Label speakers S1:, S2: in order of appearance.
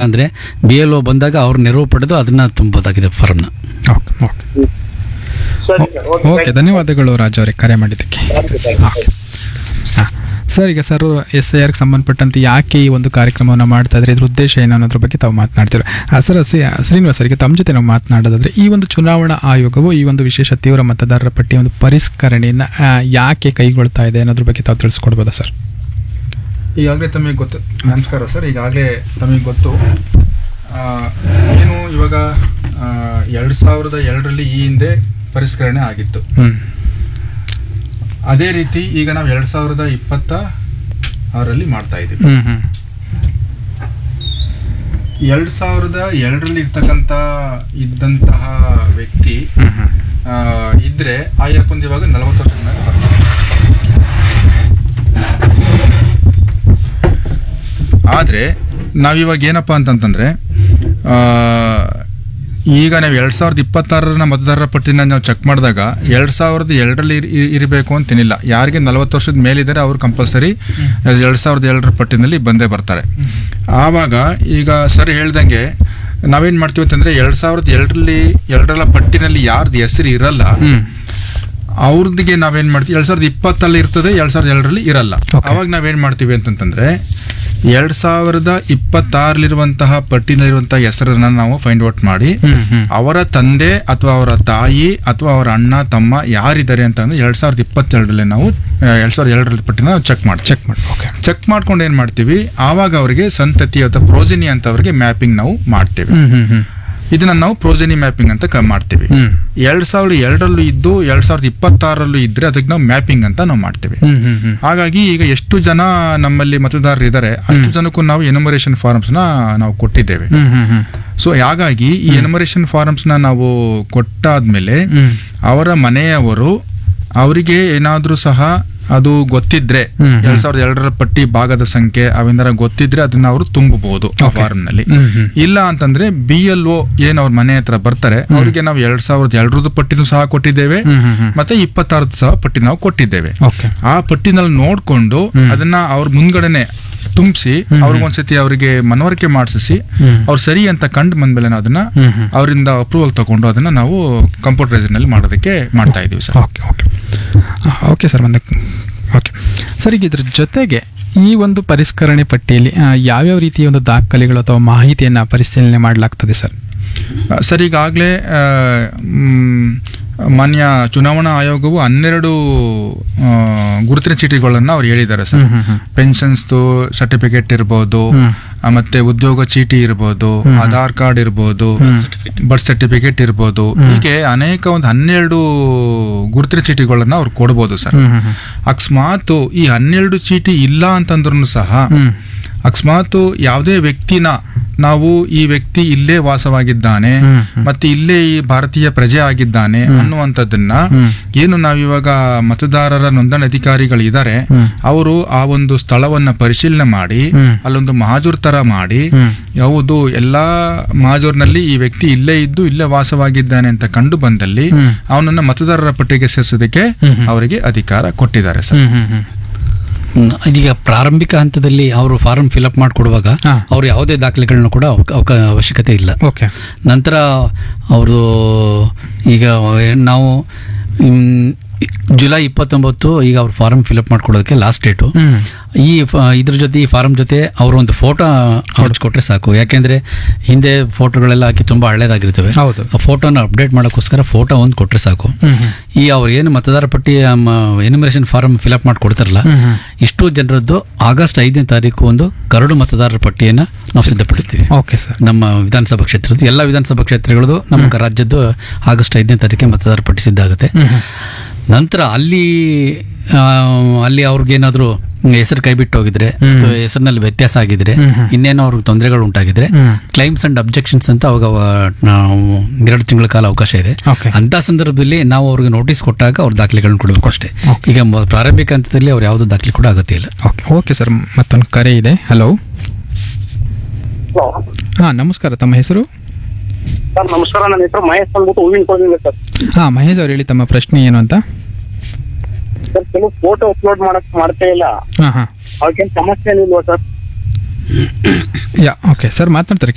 S1: ಅಂದರೆ B L O ಬಂದಾಗ ಅವ್ರ ನೆರವು ಪಡೆದು ಅದನ್ನು ತುಂಬೋದಾಗಿದೆ ಫಾರ್ಮ್ನ
S2: ಓಕೆ ಓಕೆ
S3: ಸರಿ ಸರ್ ಓಕೆ
S2: ಓಕೆ ಧನ್ಯವಾದಗಳು ರಾಜ್ ಅವರೇ ಕರೆ ಮಾಡಿದ್ದಕ್ಕೆ
S3: ಥ್ಯಾಂಕ್ ಯು ಥ್ಯಾಂಕ್ ಯು
S2: ಹಾಂ ಸರ್ ಈಗ ಸರ್ ಎಸ್ ಐ ಆರ್ಗೆ ಸಂಬಂಧಪಟ್ಟಂತೆ ಯಾಕೆ ಈ ಒಂದು ಕಾರ್ಯಕ್ರಮವನ್ನು ಮಾಡ್ತಾ ಇದ್ರೆ ಇದ್ರ ಉದ್ದೇಶ ಏನು ಅನ್ನೋದ್ರ ಬಗ್ಗೆ ತಾವು ಮಾತನಾಡ್ತೀರ ಹಾಂ ಸರ್ ಶ್ರೀ ಶ್ರೀನಿವಾಸ್ ಅವರಿಗೆ ತಮ್ಮ ಜೊತೆ ನಾವು ಮಾತನಾಡೋದಾದ್ರೆ ಈ ಒಂದು ಚುನಾವಣಾ ಆಯೋಗವು ಈ ಒಂದು ವಿಶೇಷ ತೀವ್ರ ಮತದಾರರ ಪಟ್ಟಿ ಒಂದು ಪರಿಷ್ಕರಣೆಯನ್ನು ಆ, ಯಾಕೆ ಕೈಗೊಳ್ತಾ ಇದೆ ಅನ್ನೋದ್ರ ಬಗ್ಗೆ ತಾವು ತಿಳಿಸ್ಕೊಡ್ಬೋದಾ ಸರ್
S4: ಈಗಾಗಲೇ ತಮಗೆ ಗೊತ್ತು ನಮಸ್ಕಾರ ಸರ್ ಈಗಾಗಲೇ ತಮಗೆ ಗೊತ್ತು ಆ, ಏನು ಇವಾಗ ಎರಡು ಸಾವಿರದ ಎರಡರಲ್ಲಿ ಈ ಹಿಂದೆ ಪರಿಷ್ಕರಣೆ ಆಗಿತ್ತು
S2: ಹ್ಞೂ
S4: ಅದೇ ರೀತಿ ಈಗ ನಾವು ಎರಡು ಸಾವಿರದ ಇಪ್ಪತ್ತ ಆರಲ್ಲಿ ಮಾಡ್ತಾ ಇದ್ದೀವಿ
S2: ಹ್ಞೂ ಹ್ಞೂ
S4: ಎರಡು ಸಾವಿರದ ಎರಡರಲ್ಲಿ ಇರ್ತಕ್ಕಂಥ ಇದ್ದಂತಹ ವ್ಯಕ್ತಿ
S2: ಹ್ಞೂ ಹ್ಞೂ
S4: ಆ, ಇದ್ರೆ ಆಯಪ್ಪಂದು ಇವಾಗ ನಲವತ್ತು ವರ್ಷದ ಮೇಲೆ ಬರ್ತಾರೆ ಆದರೆ ನಾವಿವಾಗ ಏನಪ್ಪ ಅಂತಂತಂದರೆ ಈಗ ನಾವು ಎರಡು ಸಾವಿರದ ಇಪ್ಪತ್ತಾರರ ಮತದಾರರ ಪಟ್ಟಿನ ನಾವು ಚೆಕ್ ಮಾಡಿದಾಗ ಎರಡು ಸಾವಿರದ ಎರಡರಲ್ಲಿ ಇರ್- ಇರಬೇಕು ಅಂತೇನಿಲ್ಲ ಯಾರಿಗೆ ನಲವತ್ತು ವರ್ಷದ ಮೇಲಿದ್ದಾರೆ ಅವರು ಕಂಪಲ್ಸರಿ ಎರಡು ಸಾವಿರದ ಎರಡರ ಪಟ್ಟಿನಲ್ಲಿ ಬಂದೇ ಬರ್ತಾರೆ ಆವಾಗ ಈಗ ಸರ್ ಹೇಳ್ದಂಗೆ ನಾವೇನು ಮಾಡ್ತೀವಿ ಅಂತಂದರೆ ಎರಡು ಸಾವಿರದ ಎರಡರಲ್ಲಿ ಎರಡರ ಪಟ್ಟಿನಲ್ಲಿ ಯಾರ್ದು ಹೆಸರು ಇರಲ್ಲ
S2: ಹ್ಞೂ
S4: ಅವ್ರದ್ದಿಗೆ ನಾವೇನ್ ಮಾಡ್ತೀವಿ ಎರಡ್ ಸಾವಿರದ ಇಪ್ಪತ್ತಲ್ಲಿ ಇರ್ತದೆ ಎರಡ್ ಸಾವಿರದ ಎರಡರಲ್ಲಿ ಇರಲ್ಲ
S2: Okay.
S4: ಅವಾಗ ನಾವೇನ್ ಮಾಡ್ತೀವಿ ಅಂತಂತಂದ್ರೆ ಎರಡ್ ಸಾವಿರದ ಇಪ್ಪತ್ತಾರಲ್ಲಿರುವಂತಹ ಪಟ್ಟಿನಲ್ಲಿರುವಂತಹ ಹೆಸರನ್ನ ನಾವು ಫೈಂಡ್ ಔಟ್ ಮಾಡಿ
S2: ಹ್ಞೂ ಹ್ಞೂ
S4: ಅವರ ತಂದೆ ಅಥವಾ ಅವರ ತಾಯಿ ಅಥವಾ ಅವರ ಅಣ್ಣ ತಮ್ಮ ಯಾರಿದ್ದಾರೆ ಅಂತ ಅಂದ್ರೆ ಎರಡ್ ಸಾವಿರದ ಇಪ್ಪತ್ತೆರಡರಲ್ಲಿ ನಾವು ಆ, ಎರಡ್ ಸಾವಿರದ ಎರಡರಲ್ಲಿ ಪಟ್ಟಿನ ಚೆಕ್ ಮಾಡ್ತೀವಿ
S2: ಚೆಕ್ ಮಾಡಿ ಓಕೆ
S4: ಚೆಕ್ ಮಾಡ್ಕೊಂಡು ಏನ್ ಮಾಡ್ತೀವಿ ಆವಾಗ ಅವರಿಗೆ ಸಂತತಿ ಅಥವಾ ಪ್ರೋಜಿನಿ ಅಂತ ಅವರಿಗೆ ಮ್ಯಾಪಿಂಗ್ ನಾವು ಮಾಡ್ತೇವೆ
S2: ಹ್ಞೂ ಹ್ಞೂ ಹ್ಞೂ
S4: ಇದನ್ನ ನಾವು ಪ್ರೋಜೆನಿ ಮ್ಯಾಪಿಂಗ್ ಅಂತ ಕ- ಮಾಡ್ತೀವಿ
S2: ಹ್ಮ್.
S4: ಎರಡ್ ಸಾವಿರದ ಎರಡರಲ್ಲೂ ಇದ್ದು ಎರಡ್ ಸಾವಿರದ ಇಪ್ಪತ್ತಾರರಲ್ಲೂ ಇದ್ರೆ ಅದಕ್ಕೆ ನಾವು ಮ್ಯಾಪಿಂಗ್ ಅಂತ ನಾವು ಮಾಡ್ತೀವಿ
S2: ಹ್ಞೂ ಹ್ಞೂ ಹ್ಞೂ
S4: ಹಾಗಾಗಿ ಈಗ ಎಷ್ಟು ಜನ ನಮ್ಮಲ್ಲಿ ಮತದಾರರು ಇದ್ದಾರೆ ಅಷ್ಟು ಜನಕ್ಕೂ ನಾವು ಎನುಮರೇಷನ್ ಫಾರ್ಮ್ಸ್ ನ ನಾವು ಕೊಟ್ಟಿದ್ದೇವೆ
S2: ಹ್ಞೂ ಹ್ಞೂ ಹ್ಞೂ
S4: ಸೊ ಹಾಗಾಗಿ ಈ ಎನುಮರೇಷನ್ ಫಾರ್ಮ್ಸ್ ನ ನಾವು ಕೊಟ್ಟಾದ್ಮೇಲೆ
S2: ಹ್ಞೂ
S4: ಅವರ ಮನೆಯವರು ಅವರಿಗೆ ಏನಾದ್ರೂ ಸಹ ಅದು ಗೊತ್ತಿದ್ರೆ
S2: ಹ್ಮ್, ಹ್ಮ್.
S4: ಎರಡ್ ಸಾವಿರದ ಎರಡರ ಪಟ್ಟಿ ಭಾಗದ ಸಂಖ್ಯೆ ಅವೇನಾರ ಗೊತ್ತಿದ್ರೆ ಅದನ್ನ ಅವರು ತುಂಬಬಹುದು ಆ
S2: Okay.
S4: ಫಾರ್ಮ್ ನಲ್ಲಿ
S2: ಹ್ಮ್, ಹ್ಮ್.
S4: ಇಲ್ಲ ಅಂತಂದ್ರೆ ಬಿ ಎಲ್ ಒ ಏನ್ ಅವ್ರ ಮನೆ ಹತ್ರ ಬರ್ತಾರೆ ಅವರಿಗೆ ನಾವು ಎರಡ್ ಸಾವಿರದ ಎರಡರದ್ದು ಪಟ್ಟಿನೂ ಸಹ ಕೊಟ್ಟಿದ್ದೇವೆ
S2: ಹ್ಮ್, ಹ್ಮ್, ಹ್ಮ್.
S4: ಮತ್ತೆ ಇಪ್ಪತ್ತಾರದ್ದು ಸಹ ಪಟ್ಟಿ ನಾವು ಕೊಟ್ಟಿದ್ದೇವೆ
S2: ಓಕೆ
S4: ಆ ಪಟ್ಟಿನಲ್ಲಿ ನೋಡ್ಕೊಂಡು
S2: ಹ್ಮ್.
S4: ಅದನ್ನ ಅವ್ರ ಮುಂದ್ಗಡೆನೆ ತುಂಬಿಸಿ
S2: ಹ್ಮ್.
S4: ಅವ್ರಿಗೊಂದ್ಸತಿ ಅವರಿಗೆ ಮನವರಿಕೆ ಮಾಡಿಸಿ
S2: ಹ್ಮ್.
S4: ಅವ್ರು ಸರಿ ಅಂತ ಕಂಡು ಬಂದ್ಮೇಲೆ ನಾವು ಅದನ್ನ
S2: ಹ್ಮ್, ಹ್ಮ್.
S4: ಅವರಿಂದ ಅಪ್ರೂವಲ್ ತಗೊಂಡು ಅದನ್ನ ನಾವು ಕಂಪ್ಯೂಟರೈಸ್ ನಲ್ಲಿ ಮಾಡೋದಕ್ಕೆ ಮಾಡ್ತಾ ಇದೀವಿ sir
S2: okay okay okay sir ಒಂದು ಓಕೆ ಸರ್ ಈಗ ಇದ್ರ ಜೊತೆಗೆ ಈ ಒಂದು ಪರಿಷ್ಕರಣೆ ಪಟ್ಟಿಯಲ್ಲಿ ಆ, ಯಾವ್ಯಾವ ರೀತಿಯ ಒಂದು ದಾಖಲೆಗಳು ಅಥವಾ ಮಾಹಿತಿಯನ್ನು ಪರಿಶೀಲನೆ ಮಾಡಲಾಗ್ತದೆ ಸರ್
S4: ಆ, ಸರ್ ಈಗಾಗಲೇ ಮಾನ್ಯ ಚುನಾವಣಾ ಆಯೋಗವು ಹನ್ನೆರಡು ಆ, ಗುರುತಿನ ಚೀಟಿಗಳನ್ನು ಅವ್ರು ಹೇಳಿದ್ದಾರೆ ಸರ್
S2: ಹ್ಮ್, ಹ್ಮ್, ಹ್ಮ್.
S4: ಪೆನ್ಷನ್ಸ್ದು ಸರ್ಟಿಫಿಕೇಟ್ ಇರ್ಬೋದು
S2: ಹ್ಮ್.
S4: ಆ, ಮತ್ತೆ ಉದ್ಯೋಗ ಚೀಟಿ ಇರ್ಬೋದು
S2: ಹ್ಮ್.
S4: ಆಧಾರ್ ಕಾರ್ಡ್ ಇರ್ಬೋದು
S2: ಹ್ಮ್.
S4: ಬರ್ತ್ ಸರ್ಟಿಫಿಕೇಟ್ ಇರ್ಬೋದು ಹೀಗೆ ಅನೇಕ ಒಂದು ಹನ್ನೆರಡು ಗುರುತಿನ ಚೀಟಿಗಳನ್ನ ಅವ್ರು ಕೊಡ್ಬೋದು ಸರ್
S2: ಹ್ಮ್, ಹ್ಮ್, ಹ್ಮ್.
S4: ಅಕಸ್ಮಾತ್ ಈ ಹನ್ನೆರಡು ಚೀಟಿ ಇಲ್ಲ ಅಂತಂದ್ರೂ ಸಹ
S2: ಹ್ಮ್.
S4: ಅಕಸ್ಮಾತ್ ಯಾವುದೇ ವ್ಯಕ್ತಿನ ನಾವು ಈ ವ್ಯಕ್ತಿ ಇಲ್ಲೇ ವಾಸವಾಗಿದ್ದಾನೆ
S2: ಹ್ಮ್, ಹ್ಮ್.
S4: ಮತ್ತೆ ಇಲ್ಲೇ ಈ ಭಾರತೀಯ ಪ್ರಜೆ ಆಗಿದ್ದಾನೆ ಅನ್ನುವಂಥದ್ದನ್ನ
S2: ಹ್ಮ್.
S4: ಏನು ನಾವಿವಾಗ ಮತದಾರರ ನೋಂದಣಿ ಅಧಿಕಾರಿಗಳು ಇದ್ದಾರೆ
S2: ಹ್ಮ್.
S4: ಅವರು ಆ ಒಂದು ಸ್ಥಳವನ್ನ ಪರಿಶೀಲನೆ ಮಾಡಿ
S2: ಹ್ಮ್.
S4: ಅಲ್ಲೊಂದು ಮಹಾಜೂರ್ ತರ ಮಾಡಿ
S2: ಹ್ಮ್.
S4: ಹೌದು ಎಲ್ಲಾ ಮಹಾಜೂರ್ನಲ್ಲಿ ಈ ವ್ಯಕ್ತಿ ಇಲ್ಲೇ ಇದ್ದು ಇಲ್ಲೇ ವಾಸವಾಗಿದ್ದಾನೆ ಅಂತ ಕಂಡು ಬಂದಲ್ಲಿ
S2: ಹ್ಮ್.
S4: ಅವನನ್ನ ಮತದಾರರ ಪಟ್ಟಿಗೆ ಸೇರಿಸೋದಕ್ಕೆ
S2: ಹ್ಮ್, ಹ್ಮ್.
S4: ಅವರಿಗೆ ಅಧಿಕಾರ ಕೊಟ್ಟಿದ್ದಾರೆ ಸರ್
S2: ಹ್ಮ್, ಹ್ಮ್, ಹ್ಮ್.
S1: ಹ್ಮ್, ಇದೀಗ ಪ್ರಾರಂಭಿಕ ಹಂತದಲ್ಲಿ ಅವರು ಫಾರ್ಮ್ ಫಿಲಪ್ ಮಾಡಿಕೊಡುವಾಗ
S2: ಹಾ.
S1: ಅವ್ರು ಯಾವುದೇ ದಾಖಲೆಗಳನ್ನ ಕೂಡ ಅವಕ- ಅವಕ- ಅವಶ್ಯಕತೆ ಇಲ್ಲ
S2: ಓಕೆ
S1: ನಂತರ ಅವರು ಈಗ ನಾವು ಮ್, ಜುಲೈ ಇಪ್ಪತ್ತೊಂಬತ್ತು ಈಗ ಅವ್ರು ಫಾರಂ ಫಿಲಪ್ ಮಾಡ್ಕೊಡೋದಕ್ಕೆ ಲಾಸ್ಟ್ ಡೇಟು
S2: ಹ್ಮ್.
S1: ಈ ಫ- ಇದ್ರ ಜೊತೆ ಈ ಫಾರಂ ಜೊತೆ ಅವರು ಒಂದು ಫೋಟೋ ಹಚ್ಕೊಟ್ರೆ ಸಾಕು ಯಾಕೆಂದ್ರೆ ಹಿಂದೆ ಫೋಟೋಗಳೆಲ್ಲ ಹಾಕಿ ತುಂಬಾ ಹಳೇದಾಗಿರ್ತವೆ
S2: ಹೌದು.
S1: ಆ ಫೋಟೋನ ಅಪ್ಡೇಟ್ ಮಾಡೋಕ್ಕೋಸ್ಕರ ಫೋಟೋ ಒಂದು ಕೊಟ್ರೆ ಸಾಕು
S2: ಹ್ಮ್, ಹ್ಮ್.
S1: ಈ ಅವ್ರು ಏನು ಮತದಾರ ಪಟ್ಟಿ ಎನಿಮರೇಷನ್ ಫಾರಂ ಫಿಲಪ್ ಮಾಡಿ ಕೊಡ್ತಾರಲ್ಲ
S2: ಹ್ಮ್, ಹ್ಮ್.
S1: ಇಷ್ಟು ಜನರದ್ದು ಆಗಸ್ಟ್ ಐದನೇ ತಾರೀಕು ಒಂದು ಕರಡು ಮತದಾರರ ಪಟ್ಟಿಯನ್ನು ನಾವು ಸಿದ್ಧಪಡಿಸ್ತೀವಿ
S2: ಓಕೆ ಸರ್
S1: ನಮ್ಮ ವಿಧಾನಸಭಾ ಕ್ಷೇತ್ರದ್ದು ಎಲ್ಲ ವಿಧಾನಸಭಾ ಕ್ಷೇತ್ರಗಳದ್ದು ನಮ್ಮ ರಾಜ್ಯದ್ದು ಆಗಸ್ಟ್ ಐದನೇ ತಾರೀಕಿಗೆ ಮತದಾರ ಪಟ್ಟಿ ಸಿದ್ಧ ಆಗುತ್ತೆ
S2: ಹ್ಮ್, ಹ್ಮ್.
S1: ನಂತರ ಅಲ್ಲಿ ಆ, ಅಲ್ಲಿ ಅವ್ರಿಗೇನಾದರೂ ಹೆಸರು ಕೈ ಬಿಟ್ಟು ಹೋಗಿದ್ರೆ
S2: ಹ್ಮ್.
S1: ಅಥವಾ ಹೆಸರಿನಲ್ಲಿ ವ್ಯತ್ಯಾಸ ಆಗಿದ್ರೆ
S2: ಹ್ಮ್, ಹ್ಮ್.
S1: ಇನ್ನೇನೋ ಅವ್ರಿಗೆ ತೊಂದರೆಗಳು ಉಂಟಾಗಿದ್ರೆ
S2: ಹ್ಮ್.
S1: ಕ್ಲೈಮ್ಸ್ ಅಂಡ್ ಅಬ್ಜೆಕ್ಷನ್ಸ್ ಅಂತ ಅವಾಗ ಅವ- ನಾವು ಎರಡು ತಿಂಗಳ ಕಾಲ ಅವಕಾಶ ಇದೆ
S2: Okay.
S1: ಅಂತ ಸಂದರ್ಭದಲ್ಲಿ ನಾವು ಅವ್ರಿಗೆ ನೋಟಿಸ್ ಕೊಟ್ಟಾಗ ಅವ್ರ ದಾಖಲೆಗಳನ್ನ ಕೊಡಬೇಕು ಅಷ್ಟೇ
S2: Okay.
S1: ಈಗ ಮೊ- ಪ್ರಾರಂಭಿಕ ಹಂತದಲ್ಲಿ ಅವ್ರು ಯಾವುದು ದಾಖಲೆ ಕೂಡ ಅಗತ್ಯ ಇಲ್ಲ
S2: ಓಕೆ ಓಕೆ ಸರ್ ಮತ್ತೊಂದು ಕರೆ ಇದೆ ಹಲೋ
S3: ಹಲೋ
S2: ಹಾಂ ನಮಸ್ಕಾರ ತಮ್ಮ ಹೆಸರು
S3: ಸರ್ ನಮಸ್ಕಾರ ನನ್ನ ಹೆಸರು ಮಹೇಶ್ ಅಂದ್ಬಿಟ್ಟು ಹೂವಿನ ಕೊಡಿಂದ ಸರ್
S2: ಹಾಂ ಮಹೇಶ್ ಅವ್ರು ಹೇಳಿ ತಮ್ಮ ಪ್ರಶ್ನೆ ಏನು ಅಂತ
S3: ಸರ್ ಕೆಲವು ಫೋಟೋ ಅಪ್ಲೋಡ್ ಮಾಡಕ್ ಮಾಡ್ತಾ ಇಲ್ಲ
S2: ಹಾಂ ಹಾಂ
S3: ಅವಕ್ಕೇನು ಸಮಸ್ಯೆ ಏನಿಲ್ವಾ ಸರ್
S2: ಯಾ ಓಕೆ ಸರ್ ಮಾತನಾಡ್ತಾರೆ